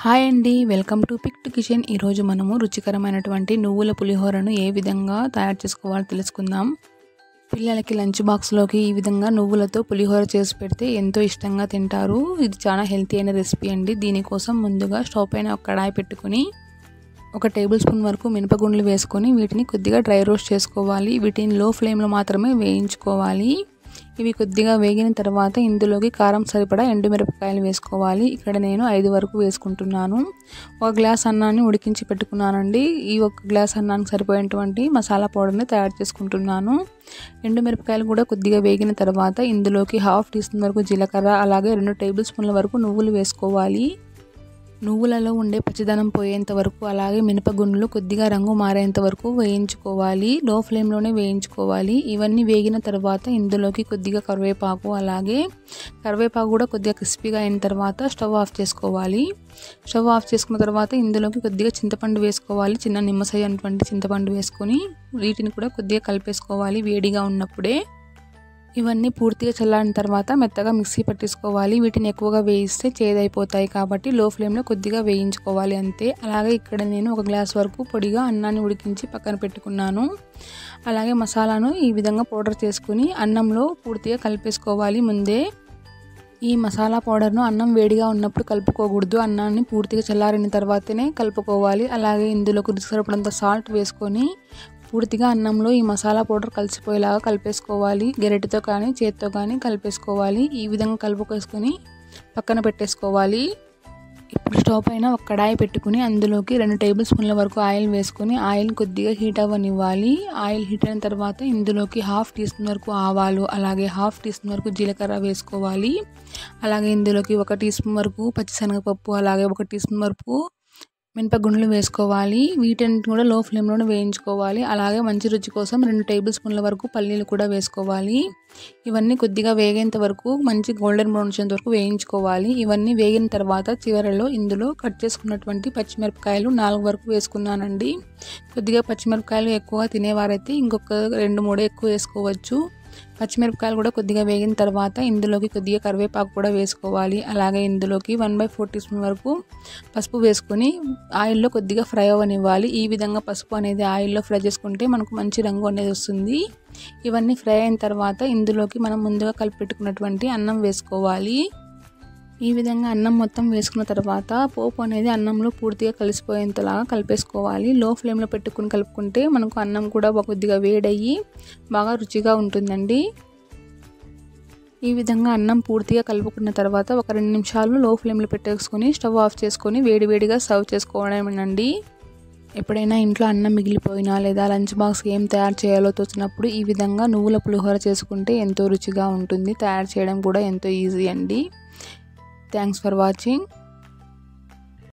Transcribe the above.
hi అండి welcome to pick to kitchen ఈరోజు మనము రుచికరమైనటువంటి నువ్వుల పులిహోరను ఏ విధంగా తయారు చేసుకోవాలో తెలుసుకుందాం పిల్లలకి లంచ్ బాక్స్లోకి ఈ విధంగా నువ్వులతో పులిహోర చేసి పెడితే ఎంతో ఇష్టంగా తింటారు ఇది చాలా హెల్తీ అయిన రెసిపీ అండి దీనికోసం ముందుగా స్టవ్ పైన ఒక కడాయి పెట్టుకొని ఒక టేబుల్ స్పూన్ వరకు మినపగుండ్లు వేసుకొని వీటిని కొద్దిగా డ్రై రోస్ట్ చేసుకోవాలి వీటిని లో ఫ్లేమ్లో మాత్రమే వేయించుకోవాలి ఇవి కొద్దిగా వేగిన తర్వాత ఇందులోకి కారం సరిపడా ఎండుమిరపకాయలు వేసుకోవాలి ఇక్కడ నేను ఐదు వరకు వేసుకుంటున్నాను ఒక గ్లాస్ అన్నాన్ని ఉడికించి పెట్టుకున్నానండి ఈ ఒక గ్లాస్ అన్నానికి సరిపోయేటువంటి మసాలా పౌడర్ని తయారు చేసుకుంటున్నాను ఎండుమిరపకాయలు కూడా కొద్దిగా వేగిన తర్వాత ఇందులోకి హాఫ్ టీ స్పూన్ వరకు జీలకర్ర అలాగే రెండు టేబుల్ స్పూన్ల వరకు నువ్వులు వేసుకోవాలి నువ్వులలో ఉండే పచ్చిదనం పోయేంత వరకు అలాగే మినపగుండ్లు కొద్దిగా రంగు మారేంత వరకు వేయించుకోవాలి లో ఫ్లేమ్లోనే వేయించుకోవాలి ఇవన్నీ వేగిన తర్వాత ఇందులోకి కొద్దిగా కరివేపాకు అలాగే కరివేపాకు కూడా కొద్దిగా క్రిస్పీగా అయిన తర్వాత స్టవ్ ఆఫ్ చేసుకోవాలి స్టవ్ ఆఫ్ చేసుకున్న తర్వాత ఇందులోకి కొద్దిగా చింతపండు వేసుకోవాలి చిన్న నిమ్మసై అటువంటి చింతపండు వేసుకొని వీటిని కూడా కొద్దిగా కలిపేసుకోవాలి వేడిగా ఉన్నప్పుడే ఇవన్నీ పూర్తిగా చల్లారిన తర్వాత మెత్తగా మిక్సీ పట్టేసుకోవాలి వీటిని ఎక్కువగా వేయిస్తే చేదైపోతాయి కాబట్టి లో ఫ్లేమ్లో కొద్దిగా వేయించుకోవాలి అంతే అలాగే ఇక్కడ నేను ఒక గ్లాస్ వరకు పొడిగా అన్నాన్ని ఉడికించి పక్కన పెట్టుకున్నాను అలాగే మసాలాను ఈ విధంగా పౌడర్ చేసుకుని అన్నంలో పూర్తిగా కలిపేసుకోవాలి ముందే ఈ మసాలా పౌడర్ను అన్నం వేడిగా ఉన్నప్పుడు కలుపుకోకూడదు అన్నాన్ని పూర్తిగా చల్లారిన తర్వాతనే కలుపుకోవాలి అలాగే ఇందులోకి రుచి సరిపడంత సాల్ట్ వేసుకొని పూర్తిగా అన్నంలో ఈ మసాలా పౌడర్ కలిసిపోయేలాగా కలిపేసుకోవాలి గెరటితో కానీ చేత్తో కానీ కలిపేసుకోవాలి ఈ విధంగా కలుపుకేసుకొని పక్కన పెట్టేసుకోవాలి ఇప్పుడు స్టవ్ పైన ఒక కడాయి పెట్టుకుని అందులోకి రెండు టేబుల్ స్పూన్ల వరకు ఆయిల్ వేసుకొని ఆయిల్ కొద్దిగా హీట్ అవ్వనివ్వాలి ఆయిల్ హీట్ అయిన తర్వాత ఇందులోకి హాఫ్ టీ స్పూన్ వరకు ఆవాలు అలాగే హాఫ్ టీ స్పూన్ వరకు జీలకర్ర వేసుకోవాలి అలాగే ఇందులోకి ఒక టీ స్పూన్ వరకు పచ్చిశనగపప్పు అలాగే ఒక టీ స్పూన్ వరకు మినపగుండ్లు వేసుకోవాలి వీటన్నిటిని కూడా లో ఫ్లేమ్లోనే వేయించుకోవాలి అలాగే మంచి రుచి కోసం రెండు టేబుల్ స్పూన్ల వరకు పల్లీలు కూడా వేసుకోవాలి ఇవన్నీ కొద్దిగా వేగేంత వరకు మంచి గోల్డెన్ బ్రౌన్ వచ్చేంత వరకు వేయించుకోవాలి ఇవన్నీ వేగిన తర్వాత చివరిలో ఇందులో కట్ చేసుకున్నటువంటి పచ్చిమిరపకాయలు నాలుగు వరకు వేసుకున్నానండి కొద్దిగా పచ్చిమిరపకాయలు ఎక్కువగా తినేవారైతే ఇంకొక రెండు మూడు ఎక్కువ వేసుకోవచ్చు పచ్చిమిరపకాయలు కూడా కొద్దిగా వేగిన తర్వాత ఇందులోకి కొద్దిగా కరివేపాకు కూడా వేసుకోవాలి అలాగే ఇందులోకి one by four teaspoon వరకు పసుపు వేసుకొని ఆయిల్లో కొద్దిగా ఫ్రై అవ్వనివ్వాలి ఈ విధంగా పసుపు అనేది ఆయిల్లో ఫ్రై చేసుకుంటే మనకు మంచి రంగు అనేది వస్తుంది ఇవన్నీ ఫ్రై అయిన తర్వాత ఇందులోకి మనం ముందుగా కలిపి పెట్టుకున్నటువంటి అన్నం వేసుకోవాలి ఈ విధంగా అన్నం మొత్తం వేసుకున్న తర్వాత పోపు అనేది అన్నంలో పూర్తిగా కలిసిపోయేంతలాగా కలిపేసుకోవాలి లో ఫ్లేమ్లో పెట్టుకుని కలుపుకుంటే మనకు అన్నం కూడా కొద్దిగా వేడయ్యి బాగా రుచిగా ఉంటుందండి ఈ విధంగా అన్నం పూర్తిగా కలుపుకున్న తర్వాత ఒక రెండు నిమిషాలు లో ఫ్లేమ్లో పెట్టేసుకొని స్టవ్ ఆఫ్ చేసుకొని వేడివేడిగా సర్వ్ చేసుకోవడమేనండి ఎప్పుడైనా ఇంట్లో అన్నం మిగిలిపోయినా లేదా లంచ్ బాక్స్ ఏం తయారు చేయాలో తోచినప్పుడు ఈ విధంగా నువ్వుల పులిహోర చేసుకుంటే ఎంతో రుచిగా ఉంటుంది తయారు చేయడం కూడా ఎంతో ఈజీ అండి థ్యాంక్స్ ఫర్ వాచింగ్